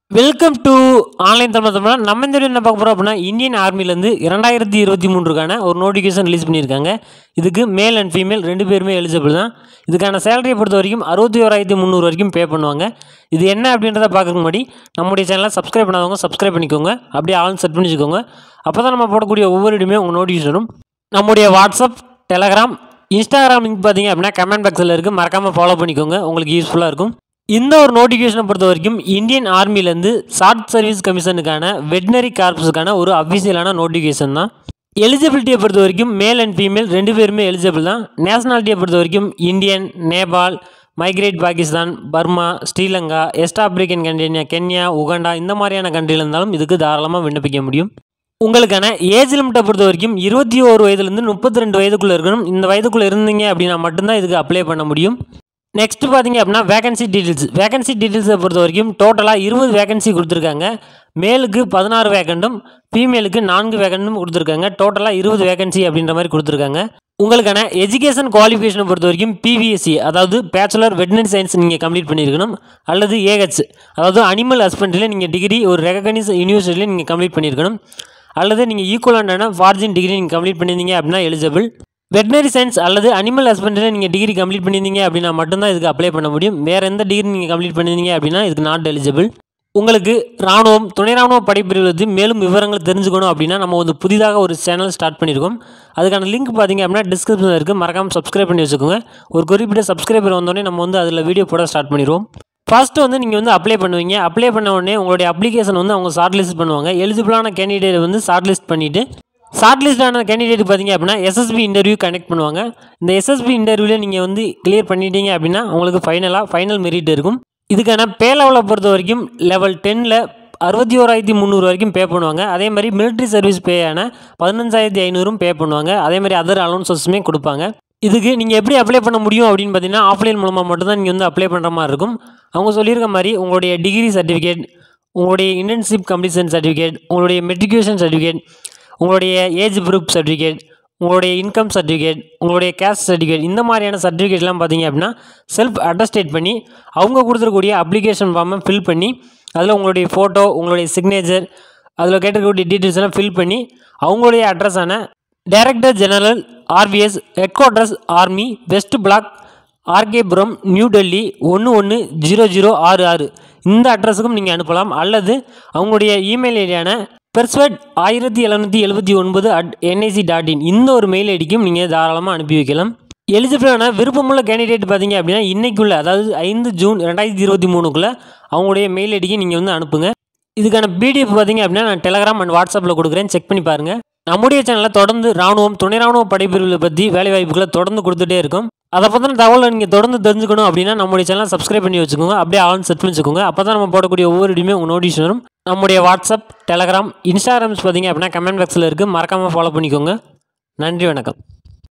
welcome to online Tamil Tamil நம்ம இந்த video என்ன பார்க்க போகிறோம் அப்படின்னா இந்தியன் ஆர்மிலேருந்து இரண்டாயிரத்தி இருபத்தி மூன்றுக்கான ஒரு நோட்டிஃபிகேஷன் ரிலீஸ் பண்ணியிருக்காங்க இதுக்கு மேல் அண்ட் ஃபீமேல் ரெண்டு பேருமே எலிஜிபிள் தான் இதுக்கான சேலரியை பொறுத்த வரைக்கும் அறுபத்தி ஓராயிரத்தி முந்நூறு வரைக்கும் பே பண்ணுவாங்க இது என்ன அப்படின்றத பார்க்க முன்னாடி நம்முடைய சேனலை சப்ஸ்கிரைப் பண்ணாதவங்க சப்ஸ்கிரைப் பண்ணிக்கோங்க அப்படியே ஆல் செட் பண்ணி வச்சுக்கோங்க அப்போ தான் நம்ம போடக்கூடிய ஒவ்வொரு வீடியோமே உங்கள் நோட்டிஃபிகேஷன் வரும் நம்முடைய வாட்ஸ்அப் டெலகிராம் இன்ஸ்டாகிராம் லிங்க் பார்த்தீங்க அப்படின்னா கமெண்ட் பாக்ஸில் இருக்குது மறக்காமல் ஃபாலோ பண்ணிக்கோங்க உங்களுக்கு யூஸ்ஃபுல்லாக இருக்கும் இந்த ஒரு நோட்டிஃபிகேஷனை பொறுத்த வரைக்கும் இந்தியன் ஆர்மிலேருந்து ஷார்ட் சர்வீஸ் கமிஷனுக்கான வெட்டினரி கார்ப்ஸுக்கான ஒரு அஃபிஷியலான நோட்டிஃபிகேஷன் தான் எலிஜிபிலிட்டியை பொறுத்த வரைக்கும் மேல் அண்ட் ஃபீமேல் ரெண்டு பேருமே எலிஜிபிள் தான் நேஷனாலிட்டியை பொறுத்த வரைக்கும் Indian Nepal migrate Pakistan Burma Sri Lanka east African country Kenya Uganda இந்த மாதிரியான கண்ட்ரியில் இருந்தாலும் இதுக்கு தாராளமாக விண்ணப்பிக்க முடியும் உங்களுக்கான ஏஜ் லிமிட்டை பொறுத்த வரைக்கும் இருபத்தி ஓரு வயதுலேருந்து முப்பத்தி ரெண்டு வயதுக்குள்ளே இருக்கணும் இந்த வயதுக்குள்ளே இருந்தீங்க அப்படின்னா மட்டும்தான் இதுக்கு அப்ளை பண்ண முடியும் நெக்ஸ்ட் பார்த்தீங்க அப்படின்னா வேகன்சி டீட்டெயில்ஸ் வேகன்சி டீட்டெயில்ஸை பொறுத்த வரைக்கும் டோட்டலாக இருபது வேகன்சி கொடுத்துருக்காங்க மேலுக்கு பதினாறு வேகண்டும் ஃபீமேலுக்கு நான்கு வேகண்டும் கொடுத்துருக்காங்க டோட்டலாக இருபது வேகன்சி அப்படின்ற மாதிரி கொடுத்துருக்காங்க உங்களுக்கான எஜுகேஷன் குவாலிஃபிகேஷனை பொறுத்த வரைக்கும் பிவிஎஸ்சி அதாவது பேச்சுலர் வெட்டினரி சயின்ஸ் நீங்கள் கம்ப்ளீட் பண்ணியிருக்கணும் அல்லது ஏஹெச் அதாவது அனிமல் ஹஸ்பண்டரியில் நீங்கள் டிகிரி ஒரு ரெகனைஸ் யூனிவர்சிட்டியில் நீங்கள் கம்ப்ளீட் பண்ணியிருக்கணும் அல்லது நீங்கள் ஈக்குவலான ஃபார்ஜின் டிகிரி நீங்கள் கம்ப்ளீட் பண்ணியிருந்தீங்க அப்படின்னா எலிஜிபிள் வெட்டினரி சயின்ஸ் அல்லது அனிமல் ஹஸ்பண்டரியில் நீங்கள் டிகிரி கம்ப்ளீட் பண்ணியிருந்தீங்க அப்படின்னா மட்டும்தான் இதுக்கு அப்ளை பண்ண முடியும் வேறு எந்த டிகிரி நீங்கள் கம்ப்ளீட் பண்ணியிருந்தீங்க அப்படின்னா இதுக்கு நாட் எலிஜிபிள் உங்களுக்கு ராணுவம் துணை ராணுவ படைப்பிரிவு பற்றி மேலும் விவரங்கள் தெரிஞ்சுக்கணும் அப்படின்னா நம்ம வந்து புதிதாக ஒரு சேனல் ஸ்டார்ட் பண்ணியிருக்கோம் அதுக்கான லிங்க் பார்த்தீங்க அப்படின்னா டிஸ்கிரிப்ஷனில் இருக்குது மறக்காமல் சப்ஸ்கிரைப் பண்ணி வச்சுக்கோங்க ஒரு குறிப்பிட்ட சப்ஸ்கிரைபர் வந்தோடனே நம்ம வந்து அதில் வீடியோ போட ஸ்டார்ட் பண்ணிடுவோம் ஃபர்ஸ்ட் வந்து நீங்கள் வந்து அப்ளை பண்ணுவீங்க அப்ளை பண்ண உடனே உங்களுடைய அப்ளிகேஷன் வந்து அவங்க ஷார்ட் லிஸ்ட் பண்ணுவாங்க எலிஜிபிளான கேண்டிடேட் வந்து ஷார்ட் லிஸ்ட் பண்ணிவிட்டு ஷார்ட் லிஸ்டான கேண்டிடேட் பார்த்தீங்க அப்படின்னா எஸ்எஸ்பி இன்டர்வியூ கனெக்ட் பண்ணுவாங்க இந்த எஸ்எஸ்பி இன்டர்வியூவில் நீங்கள் வந்து கிளியர் பண்ணிட்டீங்க அப்படின்னா உங்களுக்கு ஃபைனலாக ஃபைனல் மெரிட் இருக்கும் இதுக்கான பே லெவலை பொறுத்த வரைக்கும் லெவல் டென்னில் அறுபத்தி ஓராயிரத்தி முந்நூறு வரைக்கும் பே பண்ணுவாங்க அதே மாதிரி மிலிட்ரி சர்வீஸ் பேயான பதினஞ்சாயிரத்தி ஐநூறும் பே பண்ணுவாங்க அதே மாதிரி அதர் அலௌன்சஸுமே கொடுப்பாங்க இதுக்கு நீங்கள் எப்படி அப்ளை பண்ண முடியும் அப்படின்னு பார்த்தீங்கன்னா ஆஃப்லைன் மூலமாக மட்டும்தான் நீங்கள் வந்து அப்ளை பண்ணுற மாதிரி இருக்கும் அவங்க சொல்லியிருக்க மாதிரி உங்களுடைய டிகிரி சர்டிஃபிகேட் உங்களுடைய இன்டர்ன்ஷிப் கம்ப்ளீஷன் சர்டிஃபிகேட் உங்களுடைய மெட்ரிகுலேஷன் சர்டிஃபிகேட் உங்களுடைய ஏஜ் ப்ரூஃப் சர்டிஃபிகேட் உங்களுடைய இன்கம் சர்டிஃபிகேட் உங்களுடைய கேஸ்ட் சர்டிஃபிகேட் இந்த மாதிரியான சர்டிஃபிகேட்லாம் பார்த்தீங்க அப்படின்னா செல்ஃப் அட்டஸ்டேட் பண்ணி அவங்க கொடுத்துருக்கூடிய அப்ளிகேஷன் ஃபார்மை ஃபில் பண்ணி அதில் உங்களுடைய ஃபோட்டோ உங்களுடைய சிக்னேச்சர் அதில் கேட்டிருக்கக்கூடிய டீட்டெயில்ஸ் எல்லாம் ஃபில் பண்ணி அவங்களுடைய அட்ரஸான director general RVS head quarters army west block RK Puram new Delhi ஒன்று ஒன்று ஜீரோ ஜீரோ ஆறு ஆறு இந்த அட்ரஸுக்கும் நீங்கள் அனுப்பலாம் அல்லது அவங்களுடைய இமெயில் ஐடியான பெர்ஸ்வெட் ஆயிரத்தி எழுநூற்றி எழுபத்தி ஒன்பது அட் என்ஐசி டாட் இன் இந்த ஒரு மெயில் ஐடிக்கும் நீங்கள் தாராளமாக அனுப்பி வைக்கலாம் எலிஜிபிளான விருப்பமுள்ள கேண்டிடேட் பார்த்தீங்க அப்படின்னா இன்னைக்குள்ள அதாவது ஐந்து ஜூன் ரெண்டாயிரத்தி இருபத்தி மூணுக்குள்ளே அவங்களுடைய மெயில் ஐடிக்கு நீங்கள் வந்து அனுப்புங்க இதுக்கான பிடிஎஃப் பார்த்தீங்க அப்படின்னா நான் டெலகிராம் அண்ட் வாட்ஸ்அப்பில் கொடுக்குறேன் செக் பண்ணி பாருங்கள் நம்முடைய சேனலில் தொடர்ந்து ராணுவம் துணை ராணுவ படைப்பிரிவுகளை பற்றி வேலைவாய்ப்புகளை தொடர்ந்து கொடுத்துட்டே இருக்கும் அதை பற்றின தகவலை நீங்கள் தொடர்ந்து தெரிஞ்சுக்கணும் அப்படின்னா நம்முடைய சேனலை சப்ஸ்கிரைப் பண்ணி வச்சுக்கோங்க அப்படியே ஆன் செட் பண்ணி வச்சுக்கோங்க அப்போ தான் நம்ம போடக்கூடிய ஒவ்வொரு வீடியோமே உங்கள் நோட்டிஃபிகேஷன் வரும் நம்முடைய வாட்ஸ்அப் டெலகிராம் இன்ஸ்டாகிராம்ஸ் பார்த்தீங்க அப்படின்னா கமெண்ட் பாக்ஸில் இருக்குது மறக்காமல் ஃபாலோ பண்ணிக்கோங்க நன்றி வணக்கம்